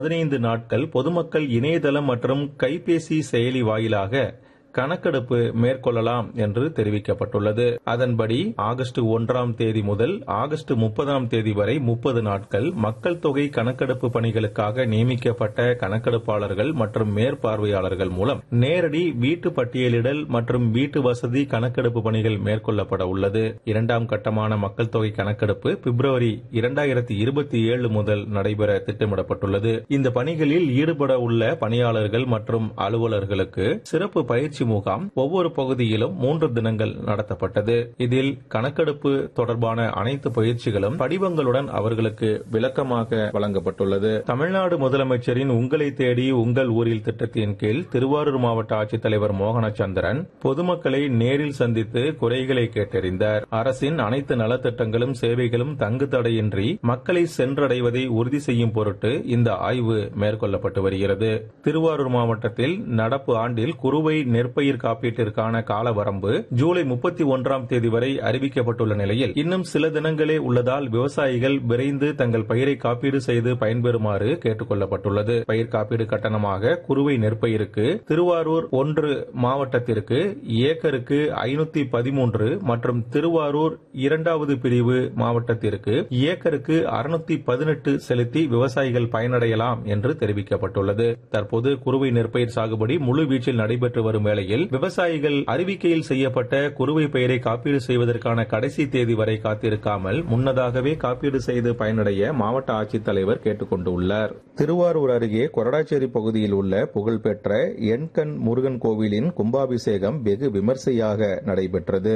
பதினைந்து நாட்கள் பொதுமக்கள் இணையதளம் மற்றும் கைபேசி செயலி வாயிலாக கணக்கெடுப்பு மேற்கொள்ளலாம் என்று தெரிவிக்கப்பட்டுள்ளது அதன்படி ஆகஸ்ட் ஒன்றாம் தேதி முதல் ஆகஸ்ட் முப்பதாம் தேதி வரை முப்பது நாட்கள் மக்கள் தொகை கணக்கெடுப்பு பணிகளுக்காக நியமிக்கப்பட்ட கணக்கெடுப்பாளர்கள் மற்றும் மேற்பார்வையாளர்கள் மூலம் நேரடி வீட்டு பட்டியலிடல் மற்றும் வீட்டு வசதி கணக்கெடுப்பு பணிகள் மேற்கொள்ளப்பட உள்ளது இரண்டாம் கட்டமான மக்கள் தொகை கணக்கெடுப்பு பிப்ரவரி இரண்டாயிரத்தி இருபத்தி ஏழு முதல் நடைபெற திட்டமிடப்பட்டுள்ளது இந்த பணிகளில் ஈடுபட உள்ள பணியாளர்கள் மற்றும் அலுவலர்களுக்கு சிறப்பு பயிற்சி பயிற்சி முகாம் ஒவ்வொரு பகுதியிலும் மூன்று தினங்கள் நடத்தப்பட்டது இதில் கணக்கெடுப்பு தொடர்பான அனைத்து பயிற்சிகளும் படிவங்களுடன் அவர்களுக்கு விளக்கமாக வழங்கப்பட்டுள்ளது தமிழ்நாடு முதலமைச்சரின் உங்களை தேடி உங்கள் ஊரில் திட்டத்தின் கீழ் திருவாரூர் மாவட்ட ஆட்சித்தலைவர் மோகனச்சந்திரன் பொதுமக்களை நேரில் சந்தித்து குறைகளை கேட்டறிந்தார் அரசின் அனைத்து நலத்திட்டங்களும் சேவைகளும் தங்கு தடையின்றி மக்களை சென்றடைவதை உறுதி செய்யும் பொருட்டு இந்த ஆய்வு மேற்கொள்ளப்பட்டு வருகிறது திருவாரூர் மாவட்டத்தில் நடப்பு ஆண்டில் குறுவை நெற் நெற்பயிர் காப்பீட்டிற்கான கால வரம்பு ஜூலை முப்பத்தி ஒன்றாம் தேதி வரை அறிவிக்கப்பட்டுள்ள நிலையில் இன்னும் சில தினங்களே உள்ளதால் விவசாயிகள் விரைந்து தங்கள் பயிரை காப்பீடு செய்து பயன்பெறுமாறு கேட்டுக் கொள்ளப்பட்டுள்ளது பயிர் காப்பீடு கட்டணமாக குறுவை நெற்பயிருக்கு திருவாரூர் ஒன்று மாவட்டத்திற்கு ஏக்கருக்கு ஐநூத்தி பதிமூன்று மற்றும் திருவாரூர் இரண்டாவது பிரிவு மாவட்டத்திற்கு ஏக்கருக்கு அறுநூத்தி பதினெட்டு செலுத்தி விவசாயிகள் பயனடையலாம் என்று தெரிவிக்கப்பட்டுள்ளது தற்போது குறுவை நெற்பயிர் சாகுபடி முழு வீச்சில் நடைபெற்று வரும் வேளையில் விவசாயிகள் அறிவிக்கையில் செய்யப்பட்ட குறுவை பெயரை காப்பீடு செய்வதற்கான கடைசி தேதி வரை காத்திருக்காமல் முன்னதாகவே காப்பீடு செய்து பயனடைய மாவட்ட ஆட்சித்தலைவர் கேட்டுக் கொண்டுள்ளார் திருவாரூர் அருகே கொரடாச்சேரி பகுதியில் உள்ள புகழ்பெற்ற எண்கண் முருகன் கோவிலின் கும்பாபிஷேகம் வெகு விமர்சையாக நடைபெற்றது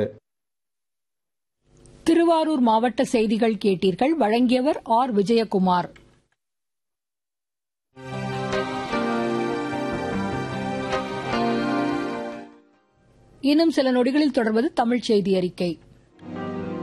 திருவாரூர் மாவட்ட செய்திகள் கேட்டீர்கள் வழங்கியவர் ஆர் விஜயகுமார் இன்னும் சில நொடிகளில் தொடர்வது தமிழ் செய்தி அறிக்கை